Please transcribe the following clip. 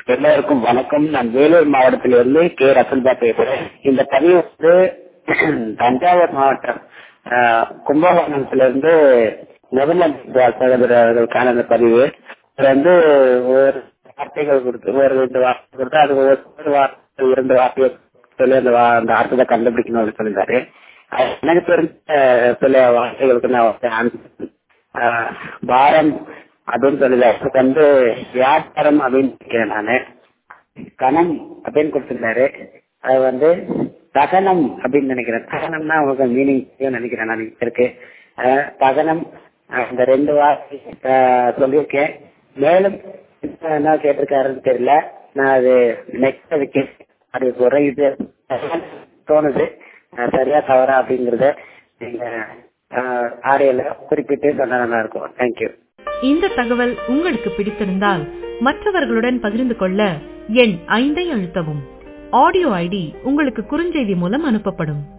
எல்லோருக்கும் வணக்கம் நான் வேலூர் மாவட்டத்திலிருந்து கே ரசல்பா பேசுறேன் இந்த பதிவு வந்து தஞ்சாவூர் மாவட்டம் ஆஹ், கும்பகோணத்திலிருந்து முதலமைச்சர் சகோதரர் அவர்களுக்கான இந்த பதிவு இதுல வந்து ஒரு வார்த்தைகள் கொடுத்து ஒரு ரெண்டு வார்த்தை கொடுத்து அது ஒரு ஒரு வார்த்தை இரண்டு வார்த்தையை சொல்லி அந்த வா- அந்த அர்த்தத்தை கண்டுபிடிக்கணும் அப்படின்னு சொல்லியிருந்தாரு அது எனக்கு தெரிஞ்ச சில வார்த்தைகளுக்கு நான் வந்து answer ஆஹ் பாரம் அப்படின்னு சொல்லல அதுக்கு வந்து வியாபாரம் அப்படின்னு நினைக்கிறேன் நானு கணம் அப்படின்னு கொடுத்திருந்தாரு அது வந்து தகனம் அப்படின்னு நினைக்கிறேன் தகனம்னா உங்களுக்கு மீனிங் நினைக்கிறேன் நான் இருக்கு ஆஹ் தகனம் ஆஹ் இந்த ரெண்டு வார்த்தை ஆஹ் சொல்லியிருக்கேன் மேலும் என்ன கேட்டிருக்காருன்னு தெரியல நான் அது நெக்ஸ்ட் அதுக்கு அது குறையுது தோணுது ஆஹ் சரியா தவறா அப்படிங்கறத நீங்க ஆடியோல குறிப்பிட்டு சொன்னா நல்லா இருக்கும் தேங்க்யூ இந்த தகவல் உங்களுக்கு பிடித்திருந்தால் மற்றவர்களுடன் பகிர்ந்து கொள்ள எண் ஐந்தை அழுத்தவும் ஆடியோ ஐடி உங்களுக்கு குறுஞ்செய்தி மூலம் அனுப்பப்படும்